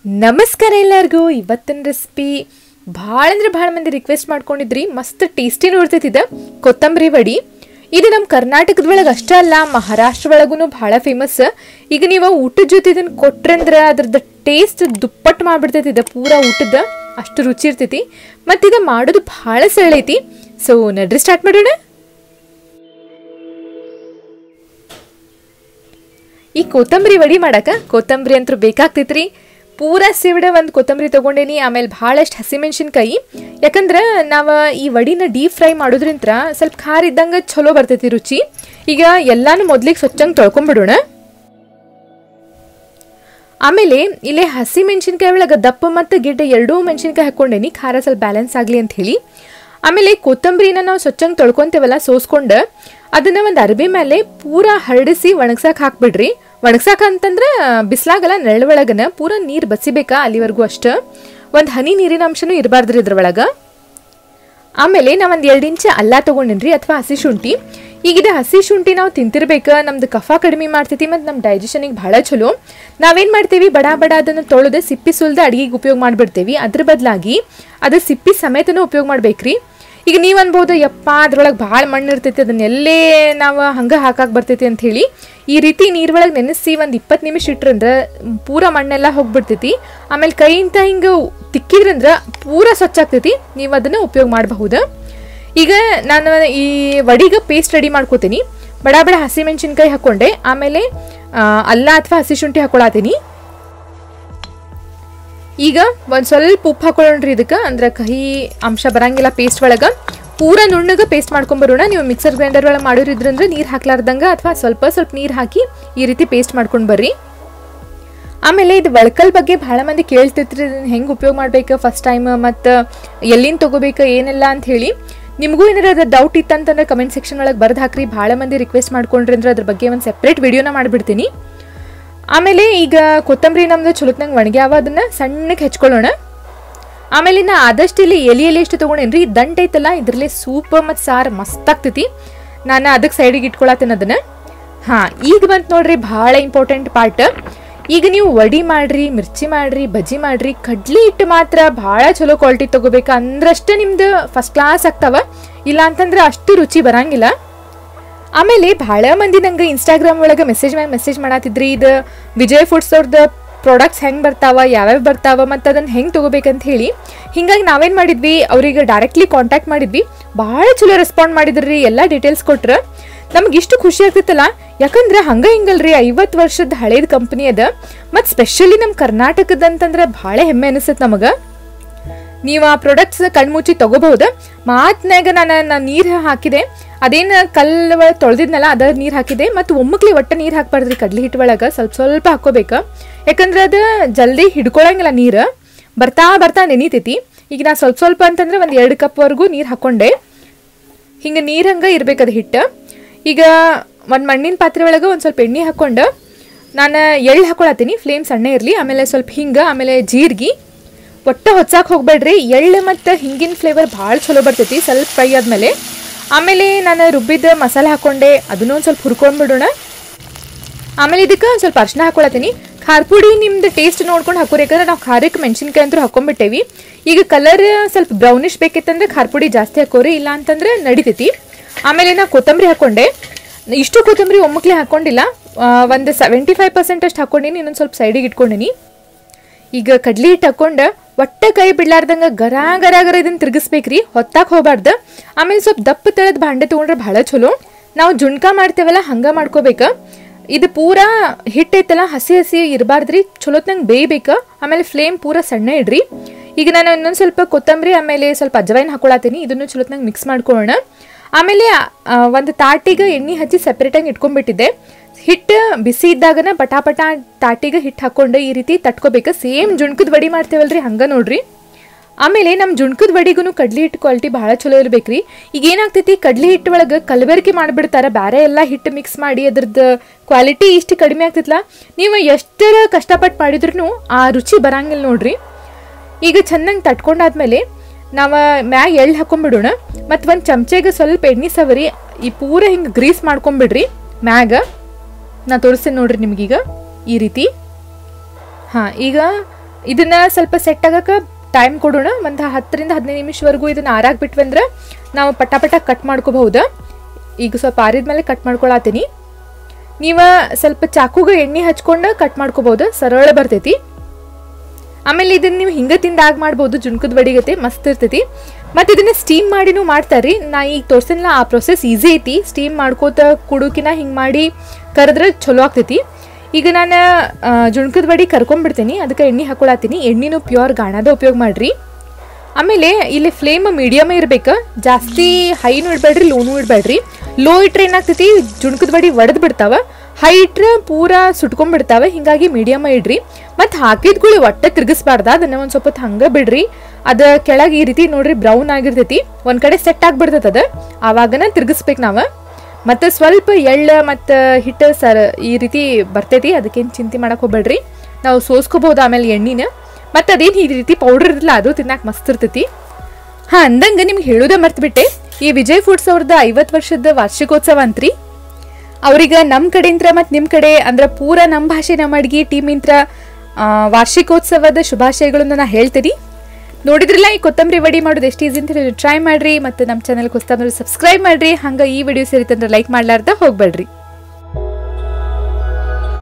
ನಮಸ್ಕಾರ ಎಲ್ಲರಿಗೂ ಇವತ್ತಿನ ರೆಸಿಪಿ ಭಾಳ ಅಂದ್ರೆ ಭಾಳ ಮಂದಿ ರಿಕ್ವೆಸ್ಟ್ ಮಾಡ್ಕೊಂಡಿದ್ರಿ ಮಸ್ತ್ ಟೇಸ್ಟಿ ನೋಡ್ತೈತಿದ ಕೊತ್ತಂಬರಿ ವಡಿ ಇದು ನಮ್ಮ ಕರ್ನಾಟಕದ ಒಳಗೆ ಅಷ್ಟೇ ಅಲ್ಲ ಮಹಾರಾಷ್ಟ್ರ ಒಳಗೂ ಭಾಳ ಫೇಮಸ್ ಈಗ ನೀವು ಊಟದ ಜೊತೆ ಇದನ್ನು ಕೊಟ್ರಂದ್ರೆ ಅದ್ರದ್ದು ಟೇಸ್ಟ್ ದುಪ್ಪಟ್ಟು ಮಾಡ್ಬಿಡ್ತೈತಿ ಇದು ಪೂರಾ ಊಟದ ಅಷ್ಟು ರುಚಿ ಇರ್ತೈತಿ ಮತ್ತು ಇದು ಮಾಡೋದು ಭಾಳ ಸರಳ ಐತಿ ಸೊ ನಡ್ರಿ ಸ್ಟಾರ್ಟ್ ಮಾಡೋಣ ಈ ಕೊತ್ತಂಬರಿ ವಡಿ ಮಾಡಕ ಕೊತ್ತಂಬರಿ ಅಂತೂ ಬೇಕಾಗ್ತೈತ್ರಿ ಪೂರಾ ಸಿವಿಡ ಒಂದು ಕೊತ್ತಂಬರಿ ತೊಗೊಂಡೇನಿ ಆಮೇಲೆ ಭಾಳಷ್ಟು ಹಸಿಮೆಣ್ಸಿನ್ಕಾಯಿ ಯಾಕಂದ್ರೆ ನಾವು ಈ ವಡಿನ ಡೀಪ್ ಫ್ರೈ ಮಾಡೋದ್ರಿಂತ ಸ್ವಲ್ಪ ಖಾರ ಇದ್ದಂಗೆ ಚಲೋ ಬರ್ತೈತಿ ರುಚಿ ಈಗ ಎಲ್ಲಾನು ಮೊದ್ಲಿಗೆ ಸ್ವಚ್ಛಂಗೆ ತೊಳ್ಕೊಂಬಿಡೋಣ ಆಮೇಲೆ ಇಲ್ಲೇ ಹಸಿ ಮೆಣಸಿನ್ಕಾಯಿ ಒಳಗೆ ದಪ್ಪ ಮತ್ತು ಗಿಡ್ಡ ಎರಡೂ ಮೆಣಸಿನ್ಕಾಯಿ ಹಾಕ್ಕೊಂಡೇನಿ ಖಾರ ಸ್ವಲ್ಪ ಬ್ಯಾಲೆನ್ಸ್ ಆಗಲಿ ಅಂತ ಹೇಳಿ ಆಮೇಲೆ ಕೊತ್ತಂಬರಿನ ನಾವು ಸ್ವಚ್ಛಂಗೆ ತೊಳ್ಕೊಂತೇವಲ್ಲ ಸೋಸ್ಕೊಂಡು ಅದನ್ನ ಒಂದು ಅರ್ಬಿ ಮೇಲೆ ಪೂರಾ ಹರಡಿಸಿ ಒಣಗ್ಸಕ್ಕೆ ಹಾಕ್ಬಿಡ್ರಿ ಒಣಗ್ಸಕ್ಕೆ ಅಂತಂದ್ರೆ ಬಿಸ್ಲಾಗಲ್ಲ ನೆರಳು ಒಳಗನ ಪೂರಾ ನೀರು ಬಸಿಬೇಕಾ ಅಲ್ಲಿವರೆಗೂ ಅಷ್ಟು ಒಂದು ಹನಿ ನೀರಿನ ಅಂಶನೂ ಇರಬಾರ್ದ್ರಿ ಇದ್ರೊಳಗೆ ಆಮೇಲೆ ನಾ ಒಂದು ಎರಡು ಇಂಚ್ ಅಲ್ಲ ತೊಗೊಂಡಿನ್ರಿ ಅಥವಾ ಹಸಿ ಶುಂಠಿ ಈಗ ಇದು ಹಸಿ ಶುಂಠಿ ನಾವು ತಿಂತಿರ್ಬೇಕು ನಮ್ದು ಕಫ ಕಡಿಮೆ ಮಾಡ್ತೈತಿ ಮತ್ತು ನಮ್ಮ ಡೈಜೆಷನಿಗೆ ಭಾಳ ಚಲೋ ನಾವೇನು ಮಾಡ್ತೀವಿ ಬಡ ಬಡ ಅದನ್ನು ತೊಳೆದು ಸಿಪ್ಪಿ ಸುಲ್ದು ಅಡುಗೆಗೆ ಉಪಯೋಗ ಮಾಡಿಬಿಡ್ತೇವಿ ಅದ್ರ ಬದಲಾಗಿ ಅದು ಸಿಪ್ಪಿ ಸಮೇತನೂ ಉಪಯೋಗ ಮಾಡ್ಬೇಕ್ರಿ ಈಗ ನೀವು ಅನ್ಬೋದು ಯಪ್ಪ ಅದ್ರೊಳಗೆ ಭಾಳ ಮಣ್ಣು ಇರ್ತೈತಿ ಅದನ್ನೆಲ್ಲೇ ನಾವು ಹಂಗೆ ಹಾಕಕ್ಕೆ ಬರ್ತೈತಿ ಅಂತ ಹೇಳಿ ಈ ರೀತಿ ನೀರೊಳಗೆ ನೆನೆಸಿ ಒಂದು ಇಪ್ಪತ್ತು ನಿಮಿಷ ಇಟ್ರಂದ್ರೆ ಪೂರ ಮಣ್ಣೆಲ್ಲ ಹೋಗ್ಬಿಡ್ತೈತಿ ಆಮೇಲೆ ಕೈಯಿಂದ ಹಿಂಗೆ ತಿಕ್ಕಿದ್ರಂದ್ರೆ ಪೂರ ಸ್ವಚ್ಛ ಆಗ್ತೈತಿ ನೀವು ಅದನ್ನು ಉಪಯೋಗ ಮಾಡಬಹುದು ಈಗ ನಾನು ಈ ವಡಿಗೆ ಪೇಸ್ಟ್ ರೆಡಿ ಮಾಡ್ಕೋತೀನಿ ಬಡ ಬಡ ಹಸಿಮೆಣ್ಸಿನ್ಕಾಯಿ ಹಾಕ್ಕೊಂಡೆ ಆಮೇಲೆ ಆ, ಅಲ್ಲ ಅಥವಾ ಹಸಿ ಶುಂಠಿ ಹಾಕೊಳತೀನಿ ಈಗ ಒಂದು ಸ್ವಲ್ಪ ಉಪ್ಪು ಹಾಕೊಳ್ಳೋಣ್ರಿ ಇದಕ್ಕೆ ಅಂದ್ರೆ ಕಹಿ ಅಂಶ ಬರಂಗಿಲ್ಲ ಪೇಸ್ಟ್ ಒಳಗೆ ಪೂರ ನುಣ್ಣಗೆ ಪೇಸ್ಟ್ ಮಾಡ್ಕೊಂಬರೋಣ ನೀವು ಮಿಕ್ಸರ್ ಗ್ರೈಂಡರ್ ಒಳಗೆ ಮಾಡೋರಿದ್ರಂದ್ರೆ ನೀರು ಹಾಕ್ಲಾರ್ದಂಗೆ ಅಥವಾ ಸ್ವಲ್ಪ ಸ್ವಲ್ಪ ನೀರು ಹಾಕಿ ಈ ರೀತಿ ಪೇಸ್ಟ್ ಮಾಡ್ಕೊಂಡು ಬರ್ರಿ ಆಮೇಲೆ ಇದು ಒಳ್ಕಲ್ ಬಗ್ಗೆ ಭಾಳ ಮಂದಿ ಕೇಳ್ತಿರ್ತೀರಿ ಇದನ್ನ ಹೆಂಗೆ ಉಪಯೋಗ ಮಾಡ್ಬೇಕು ಫಸ್ಟ್ ಟೈಮ್ ಮತ್ತು ಎಲ್ಲಿಂದ ತೊಗೋಬೇಕು ಏನೆಲ್ಲ ಅಂತ ಹೇಳಿ ನಿಮಗೂ ಏನಾರ ಅದ್ರ ಡೌಟ್ ಇತ್ತಂತಂದ್ರೆ ಕಮೆಂಟ್ ಸೆಕ್ಷನ್ ಒಳಗೆ ಬರ್ದು ಹಾಕ್ರಿ ಭಾಳ ಮಂದಿ ರಿಕ್ವೆಸ್ಟ್ ಮಾಡ್ಕೊಂಡ್ರಿ ಅಂದ್ರೆ ಅದ್ರ ಬಗ್ಗೆ ಒಂದು ಸೆಪ್ರೇಟ್ ವಿಡಿಯೋನ ಮಾಡಿಬಿಡ್ತೀನಿ ಆಮೇಲೆ ಈಗ ಕೊತ್ತಂಬರಿ ನಮ್ದು ಚುಲುಕ್ನಂಗೆ ಒಣಗ್ಯಾವ ಅದನ್ನ ಸಣ್ಣಕ್ಕೆ ಹೆಚ್ಕೊಳ್ಳೋಣ ಆಮೇಲೆ ನಾ ಆದಷ್ಟು ಇಲ್ಲಿ ಎಲೆ ಎಲೆ ಎಷ್ಟು ತೊಗೊಂಡೇನ್ರಿ ಈ ದಂಟ್ ಐತಲ್ಲ ಇದ್ರಲ್ಲೇ ಸೂಪ್ ಮತ್ತು ಸಾರು ಮಸ್ತ್ ಆಗ್ತೈತಿ ನಾನು ಅದಕ್ಕೆ ಸೈಡಿಗೆ ಇಟ್ಕೊಳತ್ತೇನೆ ಅದನ್ನ ಹಾಂ ಈಗ ಬಂತು ನೋಡ್ರಿ ಭಾಳ ಇಂಪಾರ್ಟೆಂಟ್ ಪಾರ್ಟ್ ಈಗ ನೀವು ವಡಿ ಮಾಡ್ರಿ ಮಿರ್ಚಿ ಮಾಡ್ರಿ ಬಜ್ಜಿ ಮಾಡ್ರಿ ಕಡ್ಲಿ ಹಿಟ್ಟು ಮಾತ್ರ ಭಾಳ ಚಲೋ ಕ್ವಾಲಿಟಿ ತೊಗೋಬೇಕು ಅಂದ್ರಷ್ಟೇ ನಿಮ್ದು ಫಸ್ಟ್ ಕ್ಲಾಸ್ ಆಗ್ತಾವ ಇಲ್ಲ ಅಂತಂದ್ರೆ ಅಷ್ಟು ರುಚಿ ಬರಂಗಿಲ್ಲ ಆಮೇಲೆ ಭಾಳ ಮಂದಿ ನಂಗೆ ಇನ್ಸ್ಟಾಗ್ರಾಮ್ ಒಳಗೆ ಮೆಸೇಜ್ ಮ್ಯಾಗ ಮೆಸೇಜ್ ಮಾಡತ್ತಿದ್ರಿ ಇದು ವಿಜಯ್ ಫುಡ್ಸ್ ಅವ್ರದ್ದು ಪ್ರಾಡಕ್ಟ್ಸ್ ಹೆಂಗೆ ಬರ್ತಾವ ಯಾವ್ಯಾವ ಬರ್ತಾವ ಮತ್ತು ಅದನ್ನು ಹೆಂಗೆ ತೊಗೋಬೇಕಂತ ಹೇಳಿ ಹಿಂಗಾಗಿ ನಾವೇನು ಮಾಡಿದ್ವಿ ಅವ್ರಿಗೆ ಡೈರೆಕ್ಟ್ಲಿ ಕಾಂಟ್ಯಾಕ್ಟ್ ಮಾಡಿದ್ವಿ ಭಾಳ ಚಲೋ ರೆಸ್ಪಾಂಡ್ ಮಾಡಿದ್ರಿ ಎಲ್ಲ ಡೀಟೇಲ್ಸ್ ಕೊಟ್ರೆ ನಮ್ಗೆ ಇಷ್ಟು ಖುಷಿ ಆಗ್ತಿತ್ತಲ್ಲ ಯಾಕಂದ್ರೆ ಹಂಗ ಹಿಂಗಲ್ರಿ ಐವತ್ತು ವರ್ಷದ ಹಳೇದು ಕಂಪ್ನಿ ಅದ ಮತ್ತು ಸ್ಪೆಷಲಿ ನಮ್ಮ ಕರ್ನಾಟಕದ ಅಂತಂದ್ರೆ ಭಾಳ ಹೆಮ್ಮೆ ಅನಿಸುತ್ತೆ ನಮಗೆ ನೀವು ಆ ಪ್ರಾಡಕ್ಟ್ಸ್ ಕಣ್ಮುಚ್ಚಿ ತಗೋಬಹುದು ಮಾತ್ನಾಗ ನಾನು ನಾನು ನೀರು ಹಾಕಿದೆ ಅದೇನು ಕಲ್ಲು ಒಳಗೆ ತೊಳೆದಿದ್ನಲ್ಲ ಅದ ನೀರು ಹಾಕಿದೆ ಮತ್ತು ಒಮ್ಮಕ್ಲಿ ಒಟ್ಟು ನೀರು ಹಾಕ್ಬಾರ್ದ್ರಿ ಕಡ್ಲಿ ಹಿಟ್ಟು ಒಳಗೆ ಸ್ವಲ್ಪ ಸ್ವಲ್ಪ ಹಾಕ್ಕೋಬೇಕು ಯಾಕಂದ್ರೆ ಅದು ಜಲ್ದಿ ಹಿಡ್ಕೊಳಂಗಿಲ್ಲ ನೀರು ಬರ್ತಾ ಬರ್ತಾ ನೆನಿತೈತಿ ಈಗ ನಾ ಸ್ವಲ್ಪ ಸ್ವಲ್ಪ ಅಂತಂದ್ರೆ ಒಂದು ಎರಡು ಕಪ್ವರೆಗೂ ನೀರು ಹಾಕ್ಕೊಂಡೆ ಹಿಂಗೆ ನೀರು ಹಂಗೆ ಇರ್ಬೇಕು ಅದು ಹಿಟ್ಟು ಈಗ ಒಂದು ಮಣ್ಣಿನ ಪಾತ್ರೆ ಒಳಗೆ ಒಂದು ಸ್ವಲ್ಪ ಎಣ್ಣೆ ಹಾಕ್ಕೊಂಡು ನಾನು ಎಳ್ಳು ಹಾಕೊಳತ್ತೀನಿ ಫ್ಲೇಮ್ ಸಣ್ಣ ಇರಲಿ ಆಮೇಲೆ ಸ್ವಲ್ಪ ಹಿಂಗೆ ಆಮೇಲೆ ಜೀರಿಗೆ ಒಟ್ಟು ಹೊಚ್ಚಾಕ್ ಹೋಗ್ಬೇಡ್ರಿ ಎಳ್ಳು ಮತ್ತು ಹಿಂಗಿನ ಫ್ಲೇವರ್ ಭಾಳ ಚಲೋ ಬರ್ತೈತಿ ಸ್ವಲ್ಪ ಫ್ರೈ ಆದಮೇಲೆ ಆಮೇಲೆ ನಾನು ರುಬ್ಬಿದ ಮಸಾಲೆ ಹಾಕ್ಕೊಂಡೆ ಅದನ್ನೂ ಒಂದು ಸ್ವಲ್ಪ ಹುರ್ಕೊಂಡ್ಬಿಡೋಣ ಆಮೇಲೆ ಇದಕ್ಕೆ ಒಂದು ಸ್ವಲ್ಪ ಅರ್ಶಿನ ಹಾಕೊಳತ್ತೀನಿ ಖಾರ ಪುಡಿ ನಿಮ್ದು ಟೇಸ್ಟ್ ನೋಡ್ಕೊಂಡು ಹಾಕೋರಿ ಯಾಕಂದ್ರೆ ನಾವು ಖಾರಕ್ಕೆ ಮೆಣಸಿನ್ಕಾಯಿ ಅಂತೂ ಹಾಕೊಂಡ್ಬಿಟ್ಟೇವಿ ಈಗ ಕಲರ್ ಸ್ವಲ್ಪ ಬ್ರೌನಿಶ್ ಬೇಕಿತ್ತಂದ್ರೆ ಖಾರ ಪುಡಿ ಜಾಸ್ತಿ ಹಾಕೋರಿ ಇಲ್ಲ ಅಂತಂದ್ರೆ ನಡಿತೈತಿ ಆಮೇಲೆ ನಾ ಕೊತ್ತಂಬರಿ ಹಾಕ್ಕೊಂಡೆ ಇಷ್ಟು ಕೊತ್ತಂಬರಿ ಒಮ್ಮಕ್ಲೆ ಹಾಕ್ಕೊಂಡಿಲ್ಲ ಆ, ಒಂದು ಸೆವೆಂಟಿ ಫೈವ್ ಪರ್ಸೆಂಟ್ ಅಷ್ಟು ಹಾಕ್ಕೊಂಡಿನಿ ಇನ್ನೊಂದು ಸ್ವಲ್ಪ ಸೈಡಿಗೆ ಇಟ್ಕೊಂಡಿನಿ ಈಗ ಕಡ್ಲಿ ಹಿಟ್ಟು ಹಾಕೊಂಡು ಒಟ್ಟ ಕೈ ಬಿಡ್ಲಾರ್ದಂಗ ಗರ ಗರ ಗರ ಇದನ್ನ ತಿರ್ಗಿಸ್ಬೇಕ್ರಿ ಹೊತ್ತಾಕ್ ಹೋಗ್ಬಾರ್ದು ಆಮೇಲೆ ಸ್ವಲ್ಪ ದಪ್ಪ ತಳದ ಭಾಂಡೆ ತೊಗೊಂಡ್ರೆ ಭಾಳ ಚಲೋ ನಾವು ಜುಣ್ಕ ಮಾಡ್ತೇವಲ್ಲ ಹಂಗ ಮಾಡ್ಕೋಬೇಕು ಇದು ಪೂರಾ ಹಿಟ್ಟು ಐತಲ್ಲ ಹಸಿ ಹಸಿ ಇರಬಾರ್ದ್ರಿ ಚಲೋತ್ನಂಗೆ ಬೇಯ್ಬೇಕು ಆಮೇಲೆ ಫ್ಲೇಮ್ ಪೂರಾ ಸಣ್ಣ ಇಡ್ರಿ ಈಗ ನಾನು ಇನ್ನೊಂದು ಸ್ವಲ್ಪ ಕೊತ್ತಂಬರಿ ಆಮೇಲೆ ಸ್ವಲ್ಪ ಅಜವಾಯಿನ ಹಾಕೊಳತ್ತೀನಿ ಇದನ್ನು ಚಲೋತ್ನಂಗೆ ಮಿಕ್ಸ್ ಮಾಡ್ಕೊಳ್ಳೋಣ ಆಮೇಲೆ ಆ, ಒಂದು ತಾಟಿಗೆ ಎಣ್ಣೆ ಹಚ್ಚಿ ಸಪ್ರೇಟಾಗಿ ಇಟ್ಕೊಂಡ್ಬಿಟ್ಟಿದ್ದೆ ಹಿಟ್ಟು ಬಿಸಿ ಇದ್ದಾಗನ ಪಟಾಪಟ ತಾಟಿಗೆ ಹಿಟ್ಟು ಹಾಕೊಂಡು ಈ ರೀತಿ ತಟ್ಕೋಬೇಕು ಸೇಮ್ ಜುಣ್ಕದ ವಡಿ ಮಾಡ್ತೇವಲ್ರಿ ಹಂಗ ನೋಡ್ರಿ ಆಮೇಲೆ ನಮ್ಮ ಜುಣ್ಕದ ವಡಿಗೂ ಕಡ್ಲಿ ಹಿಟ್ಟು ಕ್ವಾಲಿಟಿ ಭಾಳ ಚಲೋ ಇರ್ಬೇಕ್ರಿ ಈಗ ಏನಾಗ್ತೈತಿ ಕಡ್ಲಿ ಹಿಟ್ಟು ಒಳಗೆ ಕಲಬೆರಕೆ ಮಾಡಿಬಿಡ್ತಾರೆ ಬೇರೆ ಎಲ್ಲ ಹಿಟ್ಟು ಮಿಕ್ಸ್ ಮಾಡಿ ಅದ್ರದ್ದು ಕ್ವಾಲಿಟಿ ಇಷ್ಟು ಕಡಿಮೆ ಆಗ್ತೈತಲ್ಲ ನೀವು ಎಷ್ಟರ ಕಷ್ಟಪಟ್ಟು ಮಾಡಿದ್ರು ಆ ರುಚಿ ಬರಂಗಿಲ್ಲ ನೋಡ್ರಿ ಈಗ ಚೆನ್ನಾಗಿ ತಟ್ಕೊಂಡಾದ್ಮೇಲೆ ನಾವು ಮ್ಯಾಗ ಎಳ್ಳು ಹಾಕೊಂಡ್ಬಿಡೋಣ ಮತ್ತು ಒಂದು ಚಮಚೆಗೆ ಸ್ವಲ್ಪ ಎಣ್ಣೆ ಸವರಿ ಈ ಪೂರ ಹಿಂಗೆ ಗ್ರೀಸ್ ಮಾಡ್ಕೊಂಬಿಡ್ರಿ ಮ್ಯಾಗ ನಾ ತೋರಿಸ್ತೇನೆ ನೋಡ್ರಿ ನಿಮಗೀಗ ಈ ರೀತಿ ಹಾಂ ಈಗ ಇದನ್ನ ಸ್ವಲ್ಪ ಸೆಟ್ ಆಗಕ್ಕೆ ಟೈಮ್ ಕೊಡೋಣ ಒಂದು ಹತ್ತರಿಂದ ಹದಿನೈದು ನಿಮಿಷವರೆಗೂ ಇದನ್ನ ಆರಾಕ್ ಬಿಟ್ವಂದ್ರೆ ನಾವು ಪಟ ಪಟ ಕಟ್ ಮಾಡ್ಕೋಬಹುದು ಈಗ ಸ್ವಲ್ಪ ಆರಿದ್ಮೇಲೆ ಕಟ್ ಮಾಡ್ಕೊಳತ್ತೀನಿ ನೀವು ಸ್ವಲ್ಪ ಚಾಕುಗೆ ಎಣ್ಣೆ ಹಚ್ಕೊಂಡು ಕಟ್ ಮಾಡ್ಕೋಬಹುದು ಸರಳ ಬರ್ತೈತಿ ಆಮೇಲೆ ಇದನ್ನ ನೀವು ಹಿಂಗ ತಿಂದಾಗ ಮಾಡ್ಬೋದು ಜುಣ್ಕದ ವಡಿಗತೆ ಮಸ್ತ್ ಇರ್ತೈತಿ ಮತ್ತು ಇದನ್ನ ಸ್ಟೀಮ್ ಮಾಡಿನೂ ಮಾಡ್ತಾರ್ರಿ ನಾ ಈಗ ತೋರ್ಸಿಲ್ಲ ಆ ಪ್ರೊಸೆಸ್ ಈಸಿ ಐತಿ ಸ್ಟೀಮ್ ಮಾಡ್ಕೋತ ಕುಡುಕಿನ ಹಿಂಗೆ ಮಾಡಿ ಕರೆದ್ರೆ ಚಲೋ ಆಗ್ತೈತಿ ಈಗ ನಾನು ಜುಣ್ಕದ ವಡಿ ಕರ್ಕೊಂಡ್ಬಿಡ್ತೀನಿ ಅದಕ್ಕೆ ಎಣ್ಣೆ ಹಾಕೊಳತ್ತೀನಿ ಎಣ್ಣೆನೂ ಪ್ಯೂರ್ ಗಾಣದ ಉಪಯೋಗ ಮಾಡ್ರಿ ಆಮೇಲೆ ಇಲ್ಲಿ ಫ್ಲೇಮ್ ಮೀಡಿಯಮ್ ಇರ್ಬೇಕು ಜಾಸ್ತಿ ಹೈನು ಇಡಬೇಡ್ರಿ ಲೋನು ಇಡಬೇಡ್ರಿ ಲೋ ಇಟ್ರೆ ಏನಾಗ್ತೈತಿ ಜುಣ್ಕದ ಬಡಿ ಒಡೆದ್ ಬಿಡ್ತಾವ ಹೈ ಇಟ್ರೆ ಪೂರಾ ಸುಟ್ಕೊಂಡ್ಬಿಡ್ತಾವ ಹಿಂಗಾಗಿ ಮೀಡಿಯಮ್ ಇಡ್ರಿ ಮತ್ತು ಹಾಕಿದ್ಗಳು ಒಟ್ಟೆ ತಿರ್ಗಿಸ್ಬಾರ್ದ ಅದನ್ನ ಒಂದು ಸ್ವಲ್ಪ ಹೊತ್ತು ಹಂಗೆ ಬಿಡ್ರಿ ಅದ ಕೆಳಗೆ ಈ ರೀತಿ ನೋಡ್ರಿ ಬ್ರೌನ್ ಆಗಿರ್ತೈತಿ ಒಂದ್ ಕಡೆ ಸೆಟ್ ಆಗ್ಬಿಡ್ತೈತೆ ಅದ ಆವಾಗನ ತಿರ್ಗಿಸ್ಬೇಕು ನಾವು ಮತ್ತು ಸ್ವಲ್ಪ ಎಳ್ಳು ಮತ್ತು ಹಿಟ್ಟು ಸರ್ ಈ ರೀತಿ ಬರ್ತೈತಿ ಅದಕ್ಕೇನು ಚಿಂತೆ ಮಾಡಕ್ಕೆ ಹೋಗ್ಬೇಡ್ರಿ ನಾವು ಸೋಸ್ಕೋಬಹುದು ಆಮೇಲೆ ಎಣ್ಣಿನ ಮತ್ತು ಅದೇನು ಈ ರೀತಿ ಪೌಡರ್ ಇರಲ್ಲ ಅದು ತಿನ್ನಕ್ಕೆ ಮಸ್ತ್ ಇರ್ತೈತಿ ಹಾಂ ಅಂದಂಗೆ ನಿಮ್ಗೆ ಹೇಳೋದ ಮರ್ತ್ಬಿಟ್ಟೆ ಈ ವಿಜಯ್ ಫುಡ್ಸ್ ಅವ್ರದ್ದು ಐವತ್ತು ವರ್ಷದ ವಾರ್ಷಿಕೋತ್ಸವ ಅಂತ್ರಿ ಅವ್ರಿಗೆ ನಮ್ಮ ಕಡೆಯಿಂದ ಮತ್ತು ನಿಮ್ಮ ಕಡೆ ಅಂದ್ರೆ ಪೂರ ನಮ್ಮ ಭಾಷೆ ನಮ್ಮ ಅಡ್ಗೆ ಟೀಮಿಂತ್ರ ವಾರ್ಷಿಕೋತ್ಸವದ ಶುಭಾಶಯಗಳನ್ನು ನಾ ಹೇಳ್ತೀನಿ ನೋಡಿದ್ರಲ್ಲ ಈ ಕೊತ್ತಂಬರಿ ವಡಿ ಮಾಡೋದು ಎಷ್ಟು ಈಸಿ ಅಂತ ಟ್ರೈ ಮಾಡ್ರಿ ಮತ್ತು ನಮ್ಮ ಚಾನಲ್ಗೆ ಹೊಸ್ತಾದ್ರೆ ಸಬ್ಸ್ಕ್ರೈಬ್ ಮಾಡ್ರಿ ಹಂಗೆ ಈ ವಿಡಿಯೋ ಸೇರಿತಂದ್ರೆ ಲೈಕ್ ಮಾಡ್ಲಾರ್ದ ಹೋಗ್ಬೇಡ್ರಿ